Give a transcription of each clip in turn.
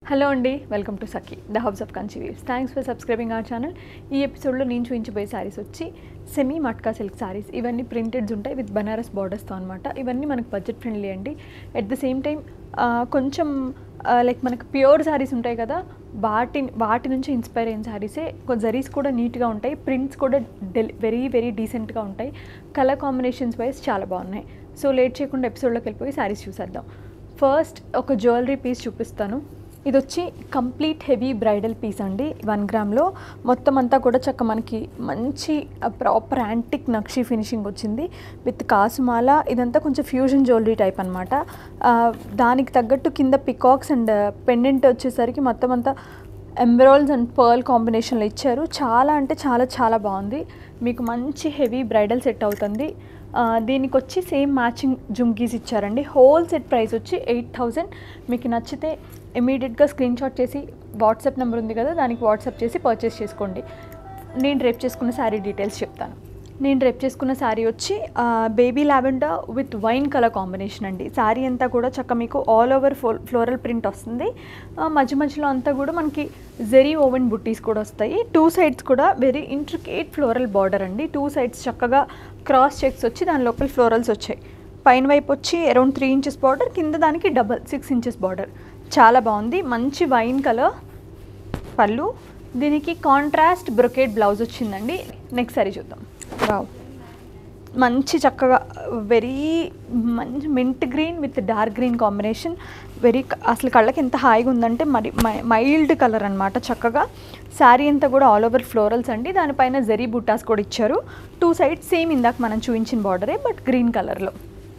hello అండి welcome to Sakhi the house of Kanchi weaves thanks for subscribing our channel ఈ ఎపిసోడ్లో నేను చూపించబోయే శారీస్ వచ్చి సెమీ మట్కా సిల్క్ శారీస్ ఇవన్నీ ప్రింటెడ్స్ ఉంటాయి విత్ బనారస్ బార్డర్స్తో అనమాట ఇవన్నీ మనకు బడ్జెట్ ఫ్రెండ్లీ అండి ఎట్ ద సేమ్ టైం కొంచెం లైక్ మనకు ప్యూర్ శారీస్ ఉంటాయి కదా వాటి వాటి నుంచి ఇన్స్పైర్ అయిన శారీసే జరీస్ కూడా నీట్గా ఉంటాయి ప్రింట్స్ కూడా డెల్ వెరీ వెరీ డీసెంట్గా ఉంటాయి కలర్ కాంబినేషన్స్ వైజ్ చాలా బాగున్నాయి సో లేట్ చేయకుండా ఎపిసోడ్లోకి వెళ్ళిపోయి శారీస్ చూసేద్దాం ఫస్ట్ ఒక జ్యువెలరీ పీస్ చూపిస్తాను ఇది వచ్చి కంప్లీట్ హెవీ బ్రైడల్ పీస్ అండి వన్ గ్రామ్లో మొత్తం అంతా కూడా చక్క మనకి మంచి ప్రాపర్ యాంటిక్ నక్షి ఫినిషింగ్ వచ్చింది విత్ కాసుమాల ఇదంతా కొంచెం ఫ్యూజన్ జ్యువెలరీ టైప్ అనమాట దానికి తగ్గట్టు కింద పికాక్స్ అండ్ పెండెంట్ వచ్చేసరికి మొత్తం అంతా ఎంబ్రాయిల్స్ అండ్ పర్ల్ కాంబినేషన్లో ఇచ్చారు చాలా అంటే చాలా చాలా బాగుంది మీకు మంచి హెవీ బ్రైడల్ సెట్ అవుతుంది ఆ, దీనికి వచ్చి సేమ్ మ్యాచింగ్ జుమ్కీస్ ఇచ్చారండి హోల్ సెట్ ప్రైస్ వచ్చి ఎయిట్ థౌజండ్ మీకు నచ్చితే ఇమీడియట్గా స్క్రీన్ షాట్ చేసి వాట్సాప్ నెంబర్ ఉంది కదా దానికి వాట్సాప్ చేసి పర్చేస్ చేసుకోండి నేను రేపు చేసుకున్న శారీ డీటెయిల్స్ చెప్తాను నేను రేపు చేసుకున్న శారీ వచ్చి baby lavender with wine colour combination అండి శారీ అంతా కూడా చక్క మీకు ఆల్ ఓవర్ ఫో ఫ్లోరల్ ప్రింట్ వస్తుంది ఆ, మధ్య మధ్యలో అంతా కూడా మనకి జెరీ ఓవెన్ బుట్టీస్ కూడా వస్తాయి టూ సైడ్స్ కూడా వెరీ ఇంట్రికేట్ ఫ్లోరల్ బార్డర్ అండి టూ సైడ్స్ చక్కగా క్రాస్ చెక్స్ వచ్చి దాని లోపల ఫ్లోరల్స్ వచ్చాయి పైన వైపు వచ్చి అరౌండ్ త్రీ ఇంచెస్ బార్డర్ కింద దానికి డబల్ సిక్స్ ఇంచెస్ బార్డర్ చాలా బాగుంది మంచి వైన్ కలర్ పళ్ళు దీనికి కాంట్రాస్ట్ బ్రొకేట్ బ్లౌజ్ వచ్చిందండి నెక్స్ట్ సారీ చూద్దాం వావ్ మంచి చక్కగా వెరీ మంచి mint green with dark green combination very అసలు కళ్ళకి ఎంత హాయిగా ఉందంటే మరి మైల్డ్ కలర్ అనమాట చక్కగా శారీ అంతా కూడా ఆల్ ఓవర్ ఫ్లోరల్స్ అండి దానిపైన జెరీ బుట్టాస్ కూడా ఇచ్చారు టూ సైడ్స్ సేమ్ ఇందాక మనం చూపించిన బార్డరే బట్ గ్రీన్ కలర్లో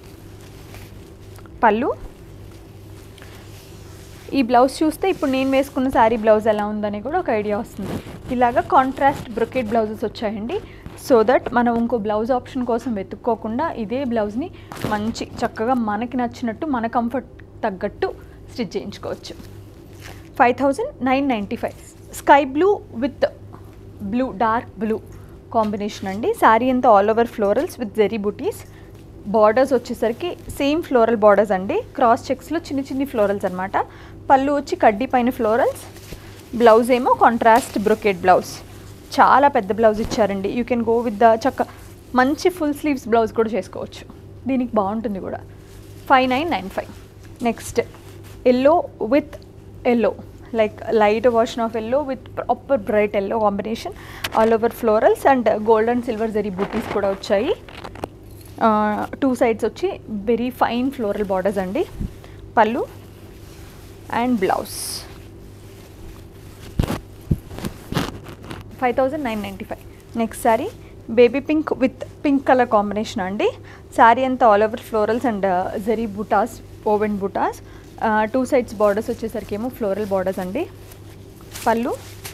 పళ్ళు ఈ బ్లౌజ్ చూస్తే ఇప్పుడు నేను వేసుకున్న శారీ బ్లౌజ్ ఎలా ఉందని కూడా ఒక ఐడియా వస్తుంది ఇలాగా కాంట్రాస్ట్ బ్రొకెట్ బ్లౌజెస్ వచ్చాయండి సో దట్ మనం ఇంకో బ్లౌజ్ ఆప్షన్ కోసం వెతుక్కోకుండా ఇదే బ్లౌజ్ని మంచి చక్కగా మనకి నచ్చినట్టు మన కంఫర్ట్ తగ్గట్టు స్టిచ్ చేయించుకోవచ్చు five thousand nine ninety five sky blue with blue dark blue combination అండి శారీ అంతా all over florals with zari butis borders వచ్చేసరికి సేమ్ ఫ్లోరల్ బార్డర్స్ అండి క్రాస్ చెక్స్లో చిన్న చిన్ని ఫ్లోరల్స్ అనమాట పళ్ళు వచ్చి కడ్డీ పైన ఫ్లోరల్స్ బ్లౌజ్ ఏమో కాంట్రాస్ట్ బ్రొకెట్ బ్లౌజ్ చాలా పెద్ద బ్లౌజ్ ఇచ్చారండి you can go with the చక్క మంచి ఫుల్ స్లీవ్స్ బ్లౌజ్ కూడా చేసుకోవచ్చు దీనికి బాగుంటుంది కూడా five nine nine five next yellow with yellow like light version of yellow with proper bright yellow combination all over florals and gold and silver zari butis కూడా వచ్చాయి two sides వచ్చి వెరీ ఫైన్ ఫ్లోరల్ బార్డర్స్ అండి pallu and blouse five thousand nine ninety five next sari baby pink with pink colour combination అండి శారీ అంతా all over florals and zari buttas woven buttas two sides borders వచ్చేసరికి ఏమో floral borders అండి pallu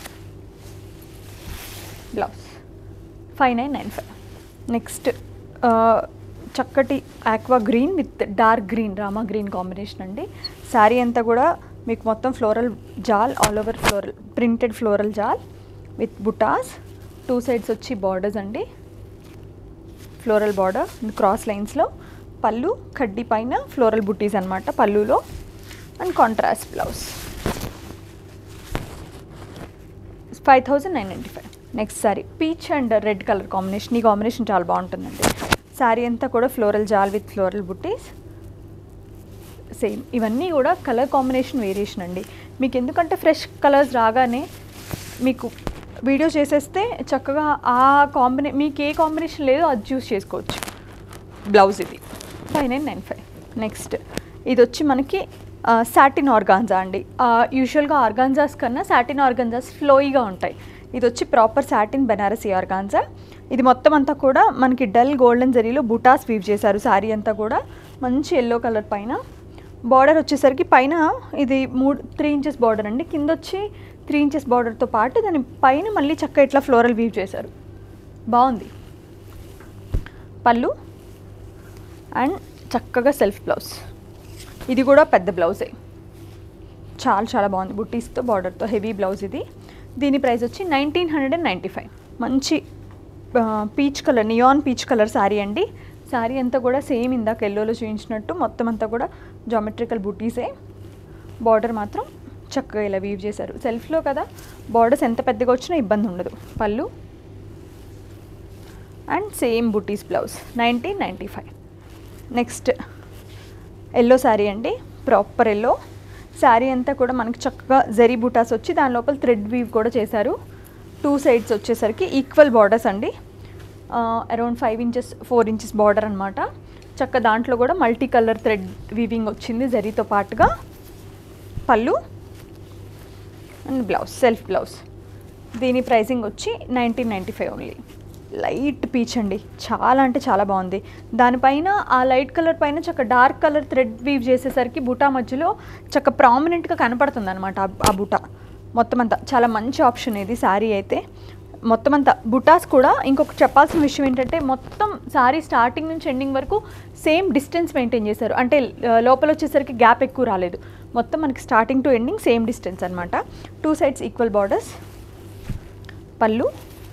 blouse five nine nine five next చక్కటి aqua green with dark green Rama green combination అండి శారీ అంతా కూడా మీకు మొత్తం floral jaal all over floral printed floral jaal with buttas two sides వచ్చి బార్డర్స్ అండి ఫ్లోరల్ బార్డర్ క్రాస్ లైన్స్లో పళ్ళు కడ్డీ పైన ఫ్లోరల్ బుట్టీస్ అనమాట పళ్ళులో and contrast blouse five thousand nine ninety five next sari peach and red colour combination ఈ కాంబినేషన్ చాలా బాగుంటుందండి శారీ అంతా కూడా floral jaal with floral బుట్టీస్ same ఇవన్నీ కూడా కలర్ కాంబినేషన్ వేరియేషన్ అండి మీకు ఎందుకంటే ఫ్రెష్ కలర్స్ రాగానే మీకు వీడియో చేసేస్తే చక్కగా ఆ కాంబినే మీకు ఏ కాంబినేషన్ లేదో అది చూస్ చేసుకోవచ్చు బ్లౌజ్ ఇది five nine nine five next ఇది వచ్చి మనకి సాటిన్ ఆర్గాన్జా అండి యూజువల్గా ఆర్గాన్జాస్ కన్నా సాటిన్ ఆర్గాన్జాస్ ఫ్లోయిగా ఉంటాయి ఇది వచ్చి ప్రాపర్ సాటిన్ బెనారసీ ఆర్గాన్జా ఇది మొత్తం అంతా కూడా మనకి డల్ గోల్డెన్ జరీలో బుటాస్ వీవ్ చేశారు శారీ అంతా కూడా మంచి ఎల్లో కలర్ పైన బార్డర్ వచ్చేసరికి పైన ఇది మూడు త్రీ ఇంచెస్ బార్డర్ అండి కింద వచ్చి త్రీ ఇంచెస్ బార్డర్తో పాటు దాని పైన మళ్ళీ చక్క ఇట్లా ఫ్లోరల్ వీవ్ చేశారు బాగుంది పళ్ళు అండ్ చక్కగా సెల్ఫ్ బ్లౌజ్ ఇది కూడా పెద్ద బ్లౌజే చాలా చాలా బాగుంది బుట్టీస్తో బార్డర్తో హెవీ బ్లౌజ్ ఇది దీని ప్రైస్ వచ్చి nineteen hundred and ninety five మంచి peach colour neon peach colour sari అండి శారీ అంతా కూడా సేమ్ ఇందాక ఎల్లోలో చూపించినట్టు మొత్తం అంతా కూడా జామెట్రికల్ బుటీసే బార్డర్ మాత్రం చక్కగా ఇలా వీవ్ చేశారు సెల్ఫ్లో కదా బార్డర్స్ ఎంత పెద్దగా వచ్చినా ఇబ్బంది ఉండదు pallu and same butis blouse nineteen ninety five next yellow sari అండి ప్రాపర్ ఎల్లో శారీ అంతా కూడా మనకి చక్కగా జరీ బుటాస్ వచ్చి దాని లోపల థ్రెడ్ వీవ్ కూడా చేశారు టూ సైడ్స్ వచ్చేసరికి ఈక్వల్ బార్డర్స్ అండి around five inches four inches border అనమాట చక్క దాంట్లో కూడా మల్టీ కలర్ థ్రెడ్ వీవింగ్ వచ్చింది జరీతో పాటుగా pallu and blouse self blouse దీని ప్రైసింగ్ వచ్చి nineteen ninety five only light peach అండి చాలా అంటే చాలా బాగుంది దానిపైన ఆ లైట్ కలర్ పైన చక్క డార్క్ కలర్ థ్రెడ్ వీవ్ చేసేసరికి బుటా మధ్యలో చక్క ప్రామినెంట్గా కనపడుతుంది అనమాట ఆ బుటా మొత్తం అంతా చాలా మంచి ఆప్షన్ ఇది శారీ అయితే మొత్తం అంతా బుటాస్ కూడా ఇంకొక చెప్పాల్సిన విషయం ఏంటంటే మొత్తం శారీ స్టార్టింగ్ నుంచి ఎండింగ్ వరకు సేమ్ డిస్టెన్స్ మెయింటైన్ చేశారు అంటే ఆ, లోపల వచ్చేసరికి గ్యాప్ ఎక్కువ రాలేదు మొత్తం మనకి starting to ending same distance అనమాట టూ సైడ్స్ ఈక్వల్ బార్డర్స్ పళ్ళు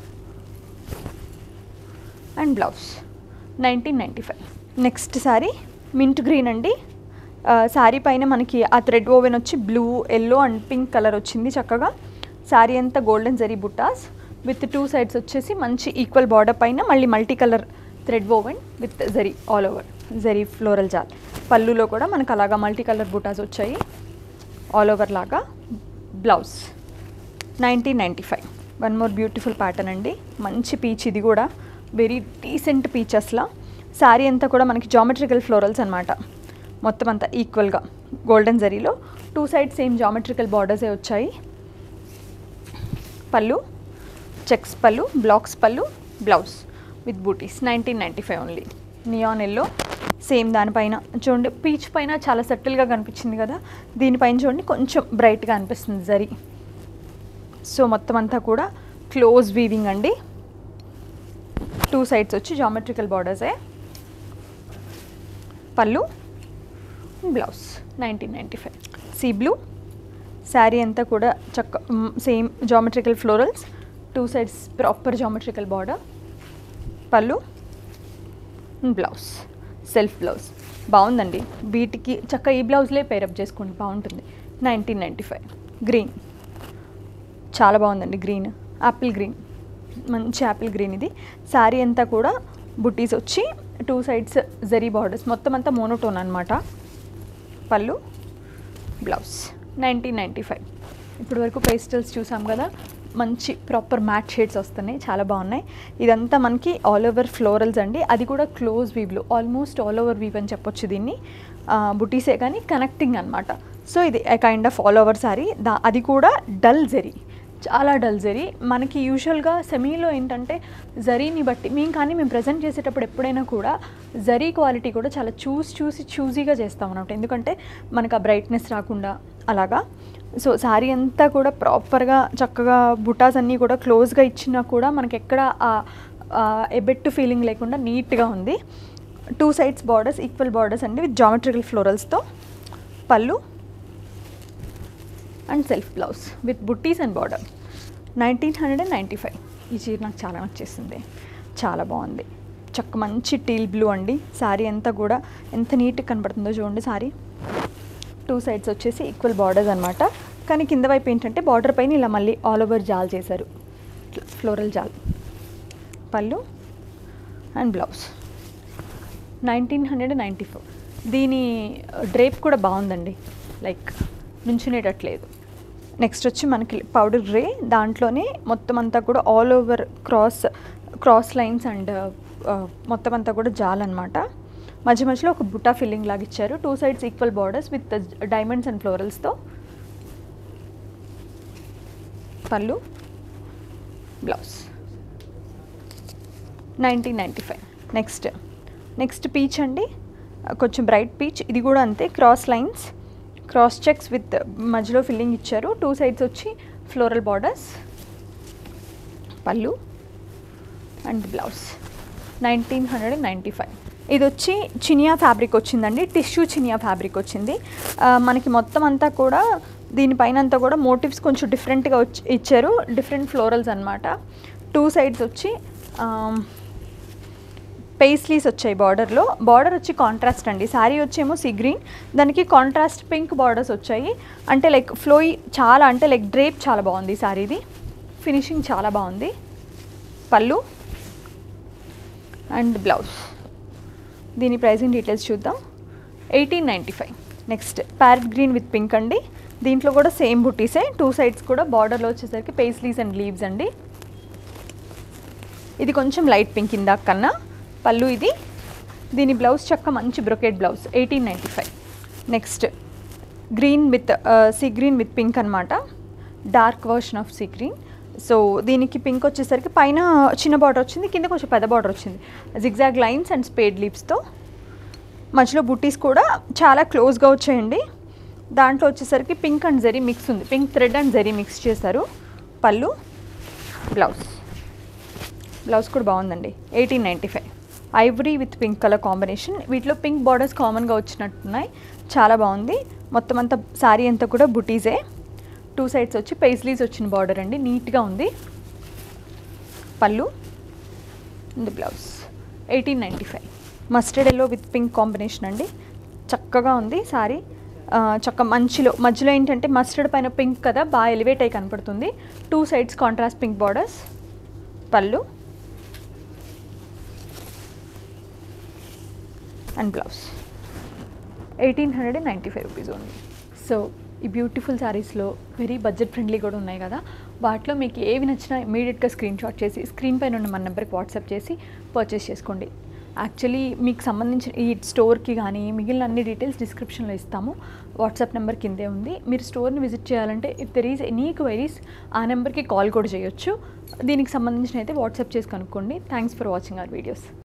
and blouse nineteen ninety five next sari mint green అండి ఆ, శారీ పైన మనకి ఆ థ్రెడ్ ఓవెన్ వచ్చి blue yellow and pink colour వచ్చింది చక్కగా శారీ అంతా golden zari buttas with two sides వచ్చేసి మంచి ఈక్వల్ బార్డర్ పైన మళ్ళీ multi colour thread woven with zari all over zari floral jaal పళ్ళులో కూడా మనకు అలాగా మల్టీ కలర్ బుటాస్ వచ్చాయి ఆల్ ఓవర్ లాగా blouse nineteen ninety five one more beautiful pattern అండి మంచి పీచ్ ఇది కూడా వెరీ డీసెంట్ పీచ్ అసలు శారీ అంతా కూడా మనకి జామెట్రికల్ ఫ్లోరల్స్ అనమాట మొత్తం అంతా ఈక్వల్గా గోల్డెన్ జరీలో టూ సైడ్ సేమ్ జామెట్రికల్ బార్డర్సే వచ్చాయి pallu checks pallu blocks pallu blouse with butis nineteen ninety five only neon yellow same దానిపైన చూడండి పీచ్ పైన చాలా సటిల్గా కనిపించింది కదా దీనిపైన చూడండి కొంచెం బ్రైట్గా అనిపిస్తుంది జరీ సో మొత్తం అంతా కూడా క్లోజ్ వీవింగ్ అండి టూ సైడ్స్ వచ్చి జామెట్రికల్ బార్డర్సే pallu blouse nineteen ninety five sea blue sari అంతా కూడా చక్క same geometrical florals two sides proper geometrical border pallu blouse self blouse బాగుందండి వీటికి చక్క ఈ బ్లౌజ్లే పేరప్ చేసుకోండి బాగుంటుంది నైన్టీన్ నైంటీ ఫైవ్ గ్రీన్ చాలా బాగుందండి గ్రీన్ యాపిల్ గ్రీన్ మంచి యాపిల్ గ్రీన్ ఇది శారీ అంతా కూడా బుట్టీస్ వచ్చి టూ సైడ్స్ జరీ బార్డర్స్ మొత్తం అంతా మోనోటోన్ అనమాట పళ్ళు బ్లౌజ్ నైన్టీన్ నైంటీ ఫైవ్ ఇప్పుడు వరకు పేస్టల్స్ చూసాం కదా మంచి ప్రాపర్ మ్యాట్ షేడ్స్ వస్తున్నాయి చాలా బాగున్నాయి ఇదంతా మనకి ఆల్ ఓవర్ ఫ్లోరల్స్ అండి అది కూడా క్లోజ్ వీవ్లో ఆల్మోస్ట్ ఆల్ ఓవర్ వీవ్ అని చెప్పొచ్చు దీన్ని బుటీసే కానీ కనెక్టింగ్ అనమాట సో ఇది kind of all over sari దా అది కూడా డల్ జరీ చాలా డల్ జరీ మనకి యూజువల్గా సెమీలో ఏంటంటే జరీని బట్టి మేము కానీ మేము ప్రజెంట్ చేసేటప్పుడు ఎప్పుడైనా కూడా జరీ క్వాలిటీ కూడా చాలా చూసి చూసి చూజీగా చేస్తాం అన్నమాట ఎందుకంటే మనకు ఆ బ్రైట్నెస్ రాకుండా అలాగా సో శారీ అంతా కూడా ప్రాపర్గా చక్కగా బుటాస్ అన్నీ కూడా క్లోజ్గా ఇచ్చినా కూడా మనకి ఎక్కడ ఎబెట్ ఫీలింగ్ లేకుండా నీట్గా ఉంది two sides borders equal borders అండి విత్ జామెట్రికల్ ఫ్లోరల్స్తో pallu and self blouse with buttis and border nineteen hundred and ninety five ఈ చీర నాకు చాలా నచ్చేసింది చాలా బాగుంది చక్క మంచి టీల్ బ్లూ అండి శారీ అంతా కూడా ఎంత నీట్గా కనబడుతుందో చూడండి శారీ టూ సైడ్స్ వచ్చేసి ఈక్వల్ బార్డర్స్ అనమాట కానీ కింద వైపు ఏంటంటే బార్డర్ పైన ఇలా మళ్ళీ ఆల్ ఓవర్ జాల్ చేశారు floral jaal pallu and blouse nineteen hundred ninety four దీని డ్రేప్ కూడా బాగుందండి లైక్ నుంచునేటట్లేదు నెక్స్ట్ వచ్చి మనకి పౌడర్ గ్రే దాంట్లోనే మొత్తం అంతా కూడా all over cross cross lines and మొత్తం అంతా కూడా జాల్ అనమాట మధ్య మధ్యలో ఒక బుట్టా ఫిల్లింగ్ లాగా ఇచ్చారు two sides equal borders with diamonds and ఫ్లోరల్స్తో pallu blouse nineteen ninety five next next peach అండి కొంచెం బ్రైట్ పీచ్ ఇది కూడా అంతే cross lines cross checks with మధ్యలో ఫిల్లింగ్ ఇచ్చారు టూ సైడ్స్ వచ్చి ఫ్లోరల్ బార్డర్స్ పళ్ళు and blouse nineteen hundred and ninety five ఇది వచ్చి చినియా ఫ్యాబ్రిక్ వచ్చిందండి టిష్యూ చినియా ఫ్యాబ్రిక్ వచ్చింది ఆ, మనకి మొత్తం అంతా కూడా దీనిపైన అంతా కూడా మోటివ్స్ కొంచెం డిఫరెంట్గా వచ్చి ఇచ్చారు డిఫరెంట్ ఫ్లోరల్స్ అనమాట టూ సైడ్స్ వచ్చి పేస్లీస్ వచ్చాయి బార్డర్లో బార్డర్ వచ్చి కాంట్రాస్ట్ అండి శారీ వచ్చేమో సీ గ్రీన్ దానికి కాంట్రాస్ట్ పింక్ బార్డర్స్ వచ్చాయి అంటే లైక్ ఫ్లోయి చాలా అంటే లైక్ డ్రేప్ చాలా బాగుంది ఈ శారీది ఫినిషింగ్ చాలా బాగుంది పళ్ళు అండ్ బ్లౌజ్ దీని ప్రైసింగ్ డీటెయిల్స్ చూద్దాం eighteen ninety five next parrot green with pink అండి దీంట్లో కూడా సేమ్ బుటీసే టూ సైడ్స్ కూడా బార్డర్లో వచ్చేసరికి పేస్లీస్ అండ్ లీవ్స్ అండి ఇది కొంచెం లైట్ పింక్ ఇందాక కన్నా పళ్ళు ఇది దీని బ్లౌజ్ చక్క మంచి brocade blouse eighteen ninety five next green with sea green with pink అనమాట dark version of sea green so దీనికి పింక్ వచ్చేసరికి పైన చిన్న బార్డర్ వచ్చింది కింద కొంచెం పెద్ద బార్డర్ వచ్చింది జిగ్జాగ్ లైన్స్ అండ్ స్పేడ్ లీవ్స్తో మధ్యలో బుట్టీస్ కూడా చాలా క్లోజ్గా వచ్చాయండి దాంట్లో వచ్చేసరికి పింక్ అండ్ జరీ మిక్స్ ఉంది pink thread and zari mix చేశారు పళ్ళు బ్లౌజ్ బ్లౌజ్ కూడా బాగుందండి eighteen ninety five ivory with pink colour combination వీటిలో పింక్ బార్డర్స్ కామన్గా వచ్చినట్టున్నాయి చాలా బాగుంది మొత్తం అంతా శారీ అంతా కూడా బుటీసే టూ సైడ్స్ వచ్చి పేస్లీస్ వచ్చిన బార్డర్ అండి నీట్గా ఉంది పళ్ళు and blouse eighteen ninety five mustard yellow with pink combination అండి చక్కగా ఉంది సారీ చక్క మంచిలో మధ్యలో ఏంటంటే మస్టర్డ్ పైన పింక్ కదా బాగా ఎలివేట్ అయి కనపడుతుంది two sides contrast pink borders పళ్ళు and blouse eighteen hundred and ninety five rupees only so ఈ బ్యూటిఫుల్ శారీస్లో వెరీ బడ్జెట్ ఫ్రెండ్లీ కూడా ఉన్నాయి కదా వాటిలో మీకు ఏవి నచ్చినా ఇమీడియట్గా స్క్రీన్ షాట్ చేసి స్క్రీన్ పైన ఉన్న మన నెంబర్కి వాట్సాప్ చేసి పర్చేస్ చేసుకోండి యాక్చువల్లీ మీకు సంబంధించిన ఈ స్టోర్కి కానీ మిగిలిన అన్ని డీటెయిల్స్ డిస్క్రిప్షన్లో ఇస్తాము వాట్సాప్ నెంబర్ కిందే ఉంది మీరు స్టోర్ని విజిట్ చేయాలంటే if there is any queries ఆ నెంబర్కి కాల్ కూడా చేయొచ్చు దీనికి సంబంధించిన అయితే వాట్సాప్ చేసి కనుక్కోండి thanks for watching our videos